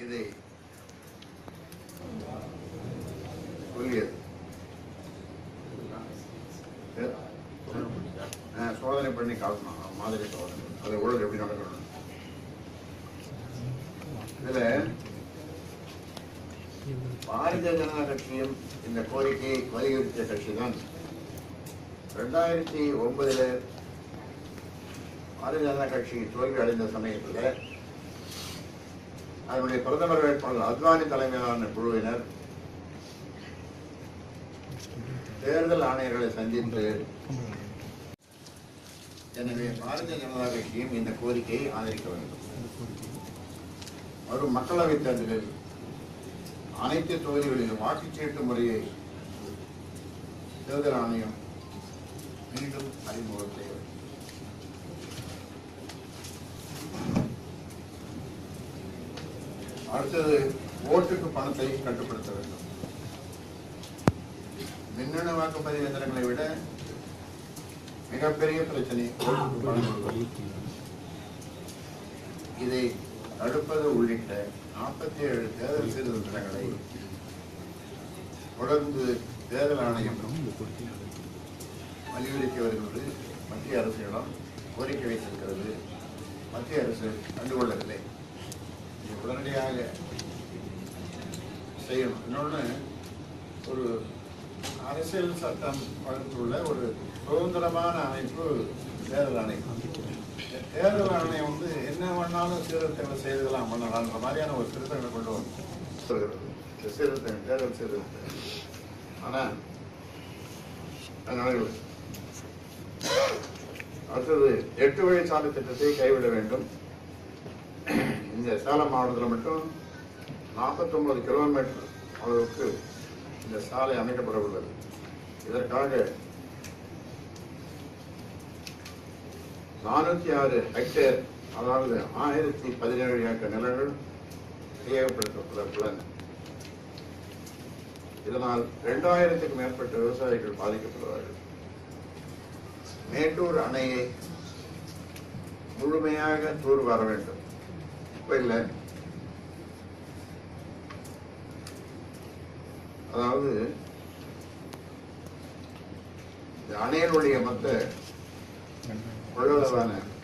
இதை சொல்லியது ஆ, சோதனை பண்ணி காட்டணும் மாதிரி சோதனை அது ஒழுங்கு எப்படி நடக்கணும் இதுல பாரதிய ஜனதா கட்சியும் இந்த கோரிக்கையை வலியுறுத்திய கட்சி தான் ரெண்டாயிரத்தி ஒன்பதுல பாரதிய ஜனதா கட்சி தோல்வி அடைந்த சமயத்தில் அதனுடைய பிரதமர் வேட்பாளர் அத்வானி தலைமையிலான குழுவினர் தேர்தல் ஆணையர்களை சந்தித்து எனவே பாரதிய ஜனதா கட்சியும் இந்த கோரிக்கையை ஆதரிக்க வேண்டும் வரும் மக்களவைத் தேர்தலில் அனைத்து தொகுதிகளிலும் வாக்குச்சீட்டு முறையை தேர்தல் ஆணையம் மீண்டும் அறிமுகம் செய்ய வேண்டும். அடுத்தது ஓட்டுக்கு பணத்தை கட்டுப்படுத்த வேண்டும் மின்னணு வாக்குப்பதிவு எந்திரங்களை விட மிகப்பெரிய பிரச்சனை ஓட்டுக்கு பணம் கொடுப்பது. இதை தடுப்பது உள்ளிட்ட நாற்பத்தி ஏழு தேர்தல் சீர்திருத்தங்களை தொடர்ந்து தேர்தல் ஆணையம் வலியுறுத்தி வருகிறது மத்திய அரசிடம் கோரிக்கை வைத்திருக்கிறது மத்திய அரசு கண்டுகொள்ளவில்லை இது உடனடியாக செய்யணும் இன்னொன்று ஒரு அரசியல் சட்டம் வகுத்துள்ள ஒரு சுதந்திரமான அமைப்பு தேர்தல் ஆணையம் தேர்தல் ஆணையம் வந்து என்ன வேணாலும் சீர்திருத்தங்களை செய்துக்கலாம் பண்ணலாம்ன்ற மாதிரியான ஒரு திருத்தங்களை கொண்டு வரும் சொல்கிறது. இந்த சீர்திருத்தம் தேர்தல் சீர்திருத்தம் ஆனால் அது நடக்கவில்லை அடுத்தது எட்டு வழிச்சாலை திட்டத்தை கைவிட வேண்டும் இந்த சேலம் மாவட்டத்தில் மட்டும் 49 கிலோமீட்டர் அளவுக்கு இந்த சாலை அமைக்கப்பட உள்ளது இதற்காக நானூத்தி ஆறு ஹெக்டேர் அதாவது ஆயிரத்தி பதினேழு ஏக்கர் நிலங்கள் கையகப்படுத்தப்பட்டுள்ளன இதனால் இரண்டாயிரத்துக்கும் மேற்பட்ட விவசாயிகள் பாதிக்கப்படுவார்கள் மேட்டூர் அணையை முழுமையாக தூர் வர வேண்டும் இப்ப இல்லை அதாவது இந்த அணையினுடைய மொத்த கொள்ளளவான